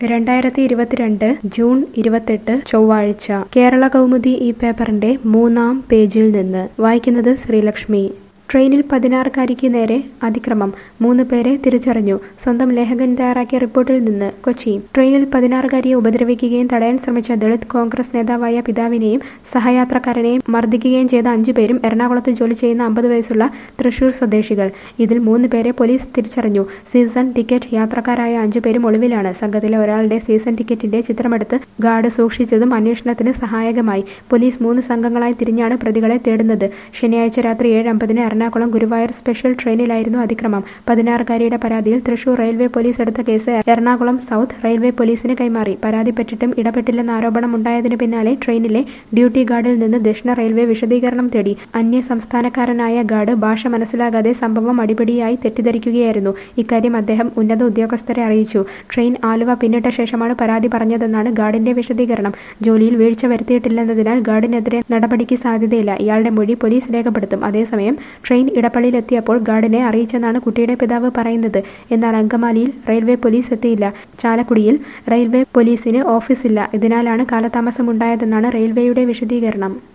രണ്ടായിരത്തി ഇരുപത്തിരണ്ട് ജൂൺ ഇരുപത്തെട്ട് ചൊവ്വാഴ്ച കേരള കൗമുദി ഈ പേപ്പറിന്റെ മൂന്നാം പേജിൽ നിന്ന് വായിക്കുന്നത് ശ്രീലക്ഷ്മി ട്രെയിനിൽ പതിനാറുകാരിക്ക് നേരെ അതിക്രമം മൂന്ന് പേരെ തിരിച്ചറിഞ്ഞു സ്വന്തം ലേഖകൻ തയ്യാറാക്കിയ റിപ്പോർട്ടിൽ നിന്ന് കൊച്ചി ട്രെയിനിൽ പതിനാറുകാരിയെ ഉപദ്രവിക്കുകയും തടയാൻ ശ്രമിച്ച ദളിത് കോൺഗ്രസ് നേതാവായ പിതാവിനെയും സഹയാത്രക്കാരനെയും മർദ്ദിക്കുകയും ചെയ്ത അഞ്ചുപേരും എറണാകുളത്ത് ജോലി ചെയ്യുന്ന അമ്പത് വയസ്സുള്ള തൃശൂർ സ്വദേശികൾ ഇതിൽ മൂന്ന് പേരെ പോലീസ് തിരിച്ചറിഞ്ഞു സീസൺ ടിക്കറ്റ് യാത്രക്കാരായ അഞ്ചുപേരും ഒളിവിലാണ് സംഘത്തിലെ ഒരാളുടെ സീസൺ ടിക്കറ്റിന്റെ ചിത്രമെടുത്ത് ഗാർഡ് സൂക്ഷിച്ചതും അന്വേഷണത്തിന് സഹായകമായി പോലീസ് മൂന്ന് സംഘങ്ങളായി തിരിഞ്ഞാണ് പ്രതികളെ തേടുന്നത് ശനിയാഴ്ച രാത്രി ഏഴ് അമ്പതിന് എറണാകുളം ഗുരുവായൂർ സ്പെഷ്യൽ ട്രെയിനിലായിരുന്നു അതിക്രമം പതിനാറുകാരിയുടെ പരാതിയിൽ തൃശൂർ റെയിൽവേ പോലീസ് എടുത്ത കേസ് എറണാകുളം സൗത്ത് റെയിൽവേ പോലീസിന് കൈമാറി പരാതിപ്പെട്ടിട്ടും ഇടപെട്ടില്ലെന്ന ആരോപണം ഉണ്ടായതിനു പിന്നാലെ ട്രെയിനിലെ ഡ്യൂട്ടി ഗാർഡിൽ നിന്ന് ദക്ഷിണ റെയിൽവേ വിശദീകരണം തേടി അന്യ സംസ്ഥാനക്കാരനായ ഗാർഡ് ഭാഷ മനസ്സിലാകാതെ സംഭവം അടിപിടിയായി തെറ്റിദ്ധരിക്കുകയായിരുന്നു ഇക്കാര്യം അദ്ദേഹം ഉന്നത ഉദ്യോഗസ്ഥരെ അറിയിച്ചു ട്രെയിൻ ആലുവ പിന്നിട്ട ശേഷമാണ് പരാതി പറഞ്ഞതെന്നാണ് ഗാർഡിന്റെ വിശദീകരണം ജോലിയിൽ വീഴ്ച വരുത്തിയിട്ടില്ലെന്നതിനാൽ ഗാർഡിനെതിരെ നടപടിക്ക് സാധ്യതയില്ല ഇയാളുടെ മൊഴി പോലീസ് രേഖപ്പെടുത്തും അതേസമയം ട്രെയിൻ ഇടപ്പള്ളിയിലെത്തിയപ്പോൾ ഗാർഡിനെ അറിയിച്ചെന്നാണ് കുട്ടിയുടെ പിതാവ് പറയുന്നത് എന്നാൽ അങ്കമാലിയിൽ റെയിൽവേ പോലീസ് എത്തിയില്ല ചാലക്കുടിയിൽ റെയിൽവേ പോലീസിന് ഓഫീസില്ല ഇതിനാലാണ് കാലതാമസമുണ്ടായതെന്നാണ് റെയിൽവേയുടെ വിശദീകരണം